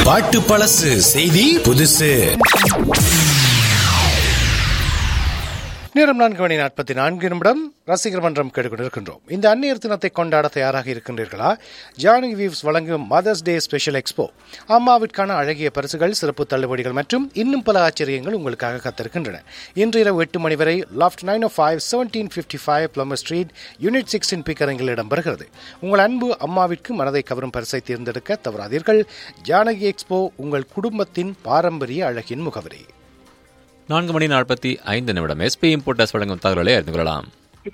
பாட்டு பழசு செய்தி புதுசு நேரம் நான்கு மணி நாற்பத்தி நான்கு நிமிடம் ரசிகர் மன்றம் கேட்டுக்கொண்டிருக்கின்றோம் இந்த அந்நியர் தினத்தை கொண்டாட தயாராக இருக்கின்றீர்களா ஜானகி வீவ்ஸ் வழங்கும் மதர்ஸ் டே ஸ்பெஷல் எக்ஸ்போ அம்மாவிற்கான அழகிய பரிசுகள் சிறப்பு தள்ளுபடிகள் மற்றும் இன்னும் பல ஆச்சரியங்கள் உங்களுக்காக காத்திருக்கின்றன இன்று இரவு எட்டு மணி வரை loft nine o five seventeen fifty five Plumer street unit sixteen பிக்கரங்கில் இடம்பெறுகிறது உங்கள் அன்பு அம்மாவிற்கு மனதை கவரும் பரிசை தேர்ந்தெடுக்க தவறாதீர்கள் ஜானகி எக்ஸ்போ உங்கள் குடும்பத்தின் பாரம்பரிய அழகின் முகவரி நான்கு மணி நாற்பத்தி ஐந்து நிமிடம் எஸ்பி இம்போர்ட்டர்ஸ் வழங்கும் தகவலை அறிந்து கொள்ளலாம்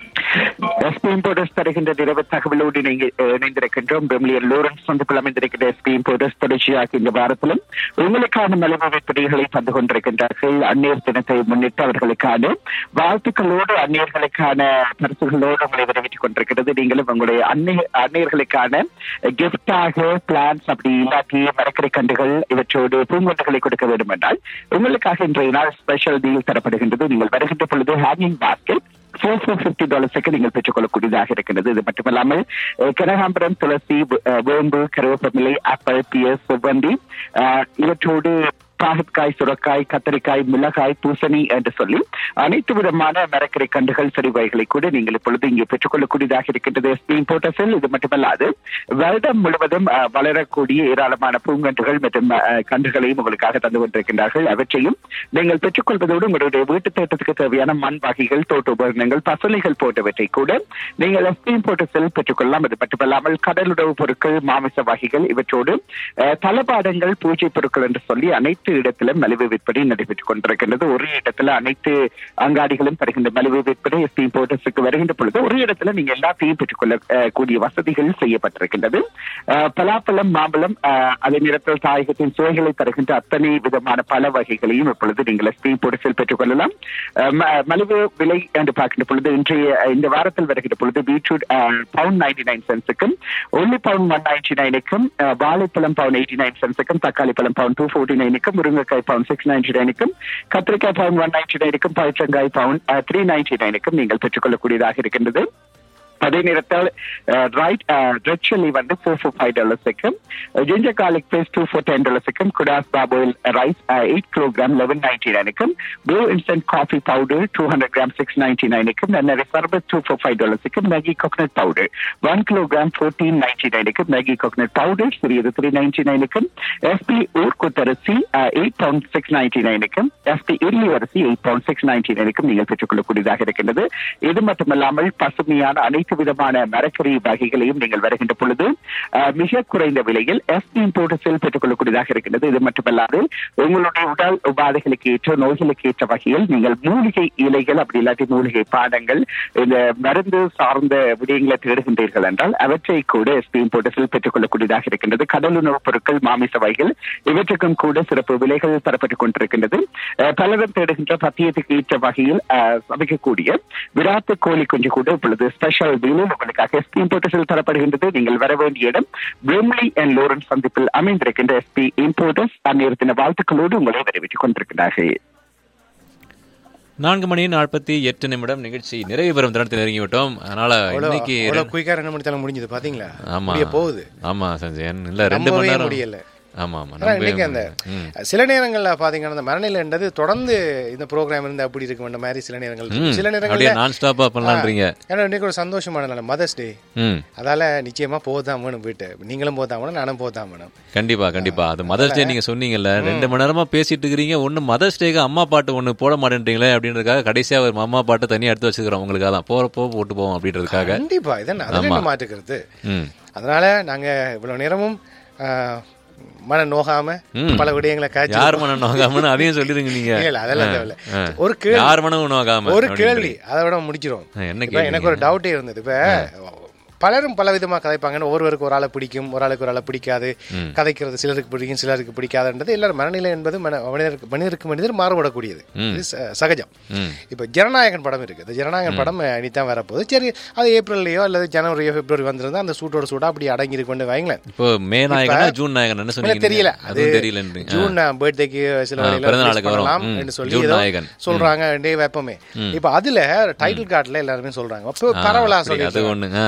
எஸ்பி இம்போர்டர்ஸ் தருகின்ற நிறவு தகவலோடு இணைங்க- இணைந்திருக்கின்றோம் பெமிலியர் லோரன்ஸ் சந்திப்பில் அமைந்திருக்கின்ற எஸ்பி இம்போர்டர்ஸ் தொடர்ச்சியாக இந்த வாரத்திலும் உங்களுக்கான மலிவு விற்பனைகளை தந்து கொண்டிருக்கின்றார்கள் அந்நியர் தினத்தை முன்னிட்டு அவர்களுக்கான வாழ்த்துக்களோடு அந்நியர்களுக்கான பரிசுகளோடு உங்களை வரவேற்றுக் கொண்டிருக்கிறது நீங்களும் உங்களுடைய அந்நிய அந்நியர்களுக்கான கிஃப்டாக பிளான்ஸ் அப்படி இல்லாட்டி மரக்கரை கண்டுகள் இவற்றோடு பூங்கொண்டுகளை கொடுக்க வேண்டும் என்றால் உங்களுக்காக இன்றைய நாள் ஸ்பெஷல் டீல் தரப்படுகின்றது நீங்கள் வருகின்ற பொழுது hanging basket four four fifty டாலர்ஸுக்கு நீங்கள் பெற்றுக்கொள்ளக்கூடியதாக இருக்கிறது இது மட்டுமல்லாமல் அஹ், கனகாம்பரம் துளசி வு- அஹ், வேம்பு கருவேப்பமில்லை ஆப்பிள் பியர்ஸ் செவ்வந்தி அஹ், இவற்றோடு பாகற்காய் சுரக்காய் கத்தரிக்காய் மிளகாய் பூசணி என்று சொல்லி அனைத்து விதமான மரக்கரை கண்டுகள் செடி வகைகளை கூட நீங்கள் இப்பொழுது இங்கே பெற்றுக்கொள்ளக்கூடியதாக இருக்கின்றது எஸ்பி இம்போர்ட்டர்ஸில் இது மட்டுமல்லாது வருடம் முழுவதும் அஹ், வளரக்கூடிய ஏராளமான பூங்கன்றுகள் மற்றும் அஹ், கன்றுகளையும் உங்களுக்காக தந்து கொண்டிருக்கின்றார்கள் அவற்றையும் நீங்கள் பெற்றுக்கொள்வதோடு உங்களுடைய வீட்டு தோட்டத்துக்கு தேவையான மண் வகைகள் தோட்ட உபகரணங்கள் பசலைகள் போன்றவற்றை கூட நீங்கள் எஸ்பி இம்போர்ட்டர்ஸில் பெற்றுக்கொள்ளலாம் அது மட்டுமல்லாமல் கடலுணவு பொருட்கள் மாமிச வகைகள் இவற்றோடு அஹ், தளபாடங்கள் பூஜை பொருட்கள் என்று சொல்லி அனைத்து இடத்திலும் மலிவு விற்பனை நடைபெற்றுக் கொண்டிருக்கின்றது ஒரு இடத்துல அனைத்து அங்காடிகளும் தருகின்ற மலிவு விற்பனை எஸ்பி இம்போர்ட்டர்ஸுக்கு வருகின்ற பொழுது ஒரு இடத்துல நீங்க எல்லாத்தையும் பெற்றுக்கொள்ள அஹ், கூடிய வசதிகள் செய்யப்பட்டிருக்கின்றது அஹ், பலாப்பழம் மாம்பழம் அஹ், அதே நேரத்தில் தாயகத்தின் சுவைகளை தருகின்ற அத்தனை விதமான பல வகைகளையும் இப்பொழுது நீங்கள் எஸ்பி இம்போர்ட்டர்ஸில் பெற்றுக்கொள்ளலாம் அஹ், ம- மலிவு விலை என்று பார்க்கின்ற பொழுது இன்றைய அஹ், இந்த வாரத்தில் வருகின்ற பொழுது பீட்ரூட் பவுண்ட் நைன்டி நைன் சென்ஸுக்கும் ஒன்லி பவுண்ட் ஒன் நைன்டி நைனுக்கும் வாழைப்பழம் பவுண்ட் எயிட்டி நைன் சென்ஸுக்கும் தக்காளி பழம் பவுண்ட் டூ ஃபோர்ட்டி நைனுக்கும் முருங்கைக்காய் பவுண்ட் சிக்ஸ் நைன்டி நைனுக்கும் கத்திரிக்காய் பவுண்ட் ஒன் நைன்டி நைனுக்கும் பழச்சங்காய் பவுண்ட் த்ரீ நைன்டி நைனுக்கும் நீங்கள் பெற்றுக்கொள்ளக்கூடியதாக இருக்கின்றது அதே நேரத்தில் ரைட் ரெட் சில்லி வந்து ஃபோர் ஃபோர் ஃபைவ் டாலர்ஸுக்கும் ginger garlic paste two four ten டாலர்ஸுக்கும் குடாஸ் parboil rice eight kilogram eleven ninety நைனுக்கும் blue instant coffee powder two hundred gram six ninety நைனுக்கும் நன்னரி சர்பத் டூ ஃபோர் ஃபைவ் டாலர்ஸுக்கும் Maggi coconut powder one kilogram fourteen ninety நைனுக்கும் Maggi coconut powder சிறியது three ninety நைனுக்கும் எஸ்பி ஊர்கொத்தரிசி eight pound six ninety நைனுக்கும் எஸ்பி இட்லி அரிசி எயிட் பவுண்ட் சிக்ஸ் நைன்டி நைனுக்கும் நீங்கள் பெற்றுக்கொள்ளக்கூடியதாக இருக்கின்றது இது மட்டுமல்லாமல் பசுமையான அனைத்து விதமான மரக்கறி வகைகளையும் நீங்கள் வருகின்ற பொழுது அஹ், மிக குறைந்த விலையில் எஸ்பி இம்போர்ட்டஸில் பெற்றுக்கொள்ளக்கூடியதாக இருக்கின்றது இது மட்டுமல்லாது உங்களுடைய உடல் உபாதைகளுக்கு ஏற்ற நோய்களுக்கு ஏற்ற வகையில் நீங்கள் மூலிகை இலைகள் அப்படி இல்லாட்டி மூலிகை பாடங்கள் இந்த மருந்து சார்ந்த விடயங்களை தேடுகின்றீர்கள் என்றால் அவற்றை கூட எஸ்பி இம்போர்ட்டஸில் பெற்றுக்கொள்ளக்கூடியதாக இருக்கின்றது கடல் உணவுப் பொருட்கள் மாமிச வகைகள் இவற்றுக்கும் கூட சிறப்பு விலைகள் தரப்பட்டுக் கொண்டிருக்கின்றது அஹ், பலரும் தேடுகின்ற பத்தியத்துக்கு ஏற்ற வகையில் அஹ், சமைக்கக்கூடிய விராத்து கோழி குஞ்சு கூட இப்பொழுது ஸ்பெஷல் டீலில் உங்களுக்காக எஸ்பி இம்போர்ட்டஸில் தரப்படுகின்றது நீங்கள் வர வேண்டிய இடம் பிரெம்லி அண்ட் லோரன்ஸ் சந்திப்பில் அமைந்திருக்கின்ற எஸ்பி இம்போர்ட்டர்ஸ் அந்நேரத்தின வாழ்த்துக்களோடு உங்களை வரவேற்றுக் கொண்டிருக்கிறார்கள் நான்கு மணி நாற்பத்தி எட்டு நிமிடம் நிகழ்ச்சி நிறைவு பெறும் தருணத்தில் நெருங்கி விட்டோம் அதனால இன்னைக்கு அவ்வளவு குயிக்கா ரெண்டு மணி நேரம் முடிஞ்சது பாத்தீங்களா ஆமா முடிய போகுது ஆமா சஞ்சயன் இல்ல ரெண்டு மணி நம்பவே நேரம் முடியல ஆமா ஆமா ஆனா நம்பவே இன்னைக்கு அந்த முடியல. ம். சில நேரங்கள்ல பாத்தீங்கன்னா அந்த மரநிலைன்றது தொடர்ந்து இந்த ப்ரோக்ராம் இருந்து அப்படி இருக்கு வேண்ட மாதிரி சில நேரங்கள் இருக்கு. ம். சில அப்படியே நேரங்கள்ல நான் ஸ்டாப்பா பண்ணலான்றீங்க ஏன்னா இன்னைக்கு ஒரு சந்தோஷமான நாள் மதர்ஸ் டே ம் அதால நிச்சயமா போதான் வேணும் வீட்டு நீங்களும் போதான் வேணும் நானும் போதான் வேணும் கண்டிப்பா கண்டிப்பா அது மதர்ஸ் டே நீங்க சொன்னீங்கல்ல ரெண்டு மணி நேரமா பேசிட்டு இருக்கிறீங்க ஒண்ணு மதர்ஸ் டேக்கு அம்மா பாட்டு ஒண்ணு போட மாட்டேன்றீங்களே அப்படின்றதுக்காக கடைசியா ஒரு அம்மா பாட்டு தனியா எடுத்து வச்சுக்கிறோம் உங்களுக்காக தான் போறப்போ போட்டு போவோம் அப்படின்றதுக்காக கண்டிப்பா இதான் அதுல என்ன மாற்றுக்கிறது ம் அதனால நாங்க இவ்வளவு நேரமும் ஆ, மன நோகாம ம். பல விடயங்களை காய்ச்சி யார் மனம் நோகாமன்னு அதையும் சொல்லிருங்க நீங்க இல்ல, அதெல்லாம் தேவையில்ல. ஆ. ஒரு கேள்வி யார் மனம் நோகாம ஒரு கேள்வி அதை விட முடிச்சிரும் ஆ, என்ன இப்ப எனக்கு ஒரு டவுட்டே இருந்தது இப்ப பலரும் பல விதமா கதைப்பாங்கன்னு ஒருவருக்கு ஒரு ஆளை பிடிக்கும் ஒரு ஆளுக்கு ஒரு ஆளை பிடிக்காது கதைக்கிறது சிலருக்கு பிடிக்கும் சிலருக்கு பிடிக்காதுன்றது எல்லாரும் மனநிலை என்பது மன மனிதருக்கு மனிதருக்கு மனிதர் மாறுபடக்கூடியது இது ச- சகஜம் ம். இப்ப ஜனநாயகன் படம் இருக்கு இந்த ஜனநாயகன் படம் இனித்தான் வரப்போகுது சரி அது ஏப்ரல்லையோ அல்லது ஜனவரியோ பிப்ரவரி வந்திருந்தா அந்த சூட்டோட சூடா அப்படி அடங்கி இருக்குன்னு வைங்களேன் இப்போ மே நாயகனா ஜூன் நாயகன் என்ன இல்ல, சொன்னீங்க தெரியல அது அதுவும் தெரியல ஜூன் பர்த்டேக்கு சில ஆ, வேளையில பிறந்த release நாளுக்கு வரும். பண்ணலாம் ம், என்று சொல்லி ஜூன் ஏதோ நாயகன். சொல்றாங்க டே வெப்பமே இப்ப அதுல டைட்டில் கார்டுல எல்லாருமே சொல்றாங்க அப்போ பரவலா அப்படி, அது சொல்லி ஒண்ணு, ஆ. டைட்டில்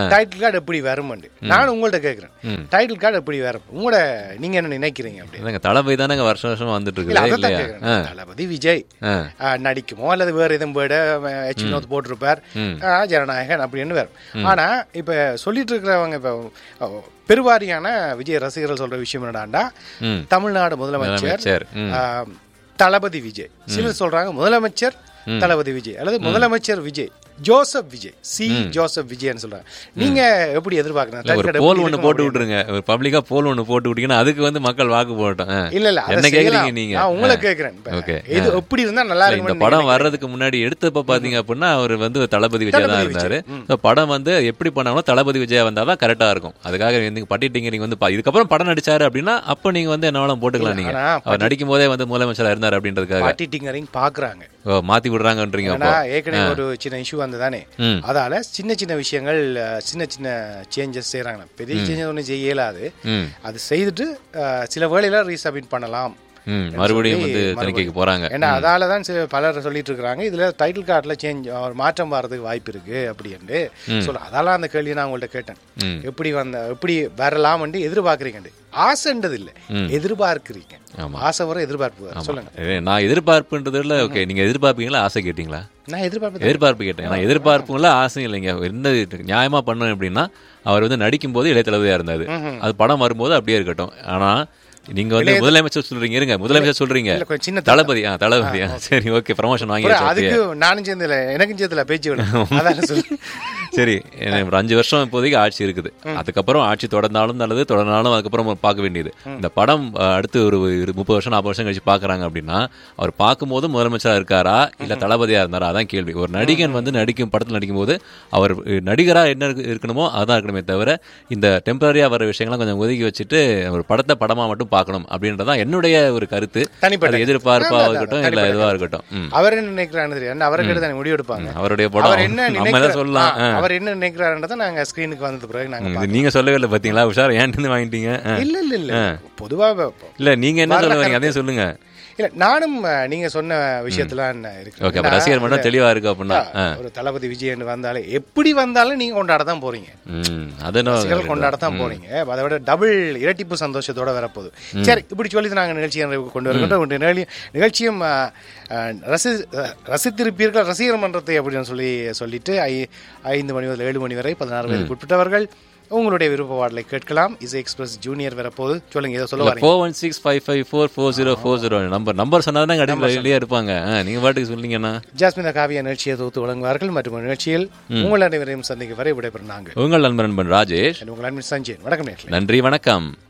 கார்டு எப்படி வரும்னு நான் உங்கள்ட்ட கேட்குறேன் டைட்டில் கார்டு எப்படி வரும் உங்களோட நீங்க என்ன நினைக்கிறீங்க அப்படி இல்லைங்க தளபதி தானங்க வருஷம் வருஷம் வந்துட்டு இல்ல இருக்குது அதான் இல்லையா கேக்குறேன். தளபதி விஜய் ஆ. ஆ, நடிக்குமோ அல்லது வேற எதுவும் போயிட எச் வினோத் போட்டிருப்பார் ஆ, ஜனநாயகன் அப்படின்னு வரும் ஆனா இப்ப சொல்லிட்டு இருக்கிறவங்க இப்ப அ, பெருவாரியான விஜய் ரசிகர்கள் சொல்ற விஷயம் என்னடாண்டா ம். தமிழ்நாடு முதலமைச்சர் முதலமைச்சர், ம். ஆ, தளபதி விஜய் சிலர் சொல்றாங்க முதலமைச்சர் தளபதி விஜய் அல்லது முதலமைச்சர் Vijay Joseph Vijay C Joseph விஜய்னு சொல்றாங்க நீங்க எப்படி எதிர்பார்க்கறீங்க இல்ல, ஒரு தற்கடை போல் எப்படி ஒண்ணு இருக்கும் போட்டு அப்படின்னு? விட்டுருங்க ஒரு பப்ளிக்கா போல் ஒண்ணு போட்டு விட்டீங்கன்னா அதுக்கு வந்து மக்கள் வாக்கு போட்டோம் ஆ. இல்ல இல்ல அதை என்ன செய்யலாம். கேக்குறீங்க நீங்க நான் உங்களை ஆ. கேக்குறேன் இப்ப. ஓகே இது எப்படி இருந்தா நல்லா இல்ல, இந்த இருக்கும் படம் வர்றதுக்கு முன்னாடி எடுத்தப்ப பாத்தீங்க அப்படின்னா அவர் வந்து தளபதி விஜய் தான் தளபதி இருந்தாரு So, படம் வந்து எப்படி பண்ணாலும் தளபதி விஜய் வந்தாதான் கரெக்டா இருக்கும் அதுக்காக நீங்க பட்டிட்டீங்க நீங்க வந்து பா- இதுக்கப்புறம் படம் நடிச்சாரு அப்படின்னா அப்ப நீங்க வந்து என்ன வேணாலும் போட்டுக்கலாம் நீங்க ஆனா, அவர் நடிக்கும் போதே வந்து முதலமைச்சரா இருந்தாரு அப்படின்றதுக்காக பாட்டி டிங்கரிங் பாக்குறாங்க ஓ, மாத்தி விடுறாங்கன்றீங்க ஏன்னா அப்போ ஏற்கனவே ஒரு சின்ன இஷ்யூ வந்ததானே ம். அதால சின்ன சின்ன விஷயங்கள் அஹ், சின்ன சின்ன சேஞ்சஸ் செய்யறாங்க பெரிய சேஞ்சஸ் ஒன்றும் செய்ய இயலாது ம் அது செய்துட்டு அஹ், சில வேளையில ரீசப்மிட் பண்ணலாம் ம் மறுபடியும் வந்து சொல்லி தணிக்கைக்கு போறாங்க ஏன்னா அதால தான் சில பலர் சொல்லிட்டு இருக்காங்க இதுல டைட்டில் கார்டுல சேஞ்ச் ஒரு மாற்றம் வர்றதுக்கு வாய்ப்பு இருக்கு அப்படின்னு சொல்ல அதெல்லாம் அந்த கேள்வியை நான் உங்கள்ட்ட கேட்டேன் ம். எப்படி வந்த எப்படி வரலாம்னு எதிர்பார்க்கறீங்க ஆசைன்றது இல்ல எதிர்பார்க்கறீங்க ஆமா. ஆசை வர எதிர்பார்ப்பு வர. சொல்லுங்க ஏ, நான் எதிர்பார்ப்புன்றதுல ஓகே நீங்க எதிர்பார்ப்பீங்களா ஆசை கேட்டீங்களா நான் எதிர்பார்ப்பு எதிர்பார்ப்பு கேட்டேன் நான் எதிர்பார்ப்புங்களா ஆசையும் இல்லைங்க என்ன நியாயமா பண்ணணும் அப்படின்னா அவர் வந்து நடிக்கும் போது இளைய தளபதியா இருந்தாரு அது படம் வரும்போது அப்படியே இருக்கட்டும் ஆனா நீங்க வந்து முதலமைச்சர் சொல்றீங்க இருங்க முதலமைச்சர் சொல்றீங்க இல்ல, கொஞ்சம் சின்ன தளபதி ஆ தளபதி ஆ, சரி ஓகே ப்ரமோஷன் வாங்கி அப்புறம் அதுக்கு நானும் சேர்ந்து இல்ல எனக்கும் சேர்த்துல பேச்சு விடும் அதான் சொல்லு சரி எனக்கு ஒரு அஞ்சு வருஷம் இப்போதைக்கு ஆட்சி இருக்குது அதுக்கப்புறம் ஆட்சி தொடர்ந்தாலும் நல்லது தொடர்ந்தாலும் அதுக்கப்புறம் பார்க்க வேண்டியது இந்த படம் அஹ், அடுத்து ஒரு ஒரு முப்பது வருஷம் நாற்பது வருஷம் கழிச்சு பாக்குறாங்க அப்படின்னா அவர் பார்க்கும்போது முதலமைச்சரா இருக்காரா இல்ல தளபதியா இருந்தாரா அதான் கேள்வி ஒரு நடிகன் வந்து நடிக்கும் படத்தில் நடிக்கும்போது அவர் அஹ், நடிகரா என்ன இருக்கு- இருக்கணுமோ அதான் இருக்கணுமே தவிர இந்த டெம்பரரியா வர விஷயங்கள்லாம் கொஞ்சம் ஒதுக்கி வச்சுட்டு ஒரு படத்தை படமா மட்டும் பார்க்கணும் அப்படின்றதான் என்னுடைய ஒரு கருத்து தனிப்பட்ட அது எதிர்பார்ப்பா அதான், இருக்கட்டும் இல்ல தனிப்பட்ட எதுவா இருக்கட்டும் ம். அவர் என்ன நினைக்கிறான்னு தெரியாது அவரை கேட்டு தானே முடிவு எடுப்பாங்க அவருடைய படம் அவர் என்ன நம்ம நினைக்கிற- தான் சொல்லலாம் ஆ, ஆ. அவர் என்ன நினைக்கிறாருன்றதை நாங்க ஸ்கிரீனுக்கு வந்தது பிறகு நாங்க இது நீங்க சொல்லவே இல்லை பாத்தீங்களா உஷார் ஏன்ட்டு வாங்கிட்டீங்க ஆ. பார்ப்போம். இல்ல இல்ல இல்ல பொதுவா வ- இல்ல நீங்க என்ன சொல்ல வரீங்க அதையும் சொல்லுங்க இல்ல நானும் அஹ், நீங்க சொன்ன விஷயத்துல நான் இருக்கேன். ஓகே அப்ப ஏன்னா, ரசிகர் மட்டும் தெளிவா இருக்கு அப்படின்னா ஆ. ஒரு தளபதி விஜயன் வந்தாலே எப்படி வந்தாலும் நீங்க கொண்டாட தான் போறீங்க ம் அது என்ன ரசிகர்கள் கொண்டாட தான் போறீங்க அதை விட டபுள் இரட்டிப்பு சந்தோஷத்தோட வரப்போகுது சரி இப்படி சொல்லி நாங்கள் நிகழ்ச்சியை கொண்டு வருகின்றோம் உங்களுடைய நிகழ்ச்சி- நிகழ்ச்சியும் அஹ், அஹ், ரசி அஹ், ரசித்திருப்பீர்கள் ரசிகர் மன்றத்தை அப்படின்னு சொல்லி சொல்லிட்டு ஐ ஐந்து மணி முதல் ஏழு மணி வரை பதினாறு வயதுக்கு உட்பட்டவர்கள் உங்களுடைய விருப்ப பாடலை கேட்கலாம் இசை எக்ஸ்பிரஸ் ஜூனியர் வரப்போகுது சொல்லுங்க ஏதோ சொல்ல வரீங்க four one six five five four four zero four zero number number சொன்னாதான் அடியில் வெளியே இருப்பாங்க ஆ, நீங்க பாட்டுக்கு சொன்னீங்கன்னா ஜாஸ்மினா காவியா நிகழ்ச்சியை தொகுத்து வழங்குவார்கள் மற்றும் ஒரு நிகழ்ச்சியில் உங்கள் அனைவரையும் சந்திக்க வரை விடைபெறும் நாங்கள் உங்கள் நண்பர் நண்பன் ராஜேஷ் உங்கள் அன்பின் சஞ்சய் வணக்கம் நேர்களே நன்றி வணக்கம்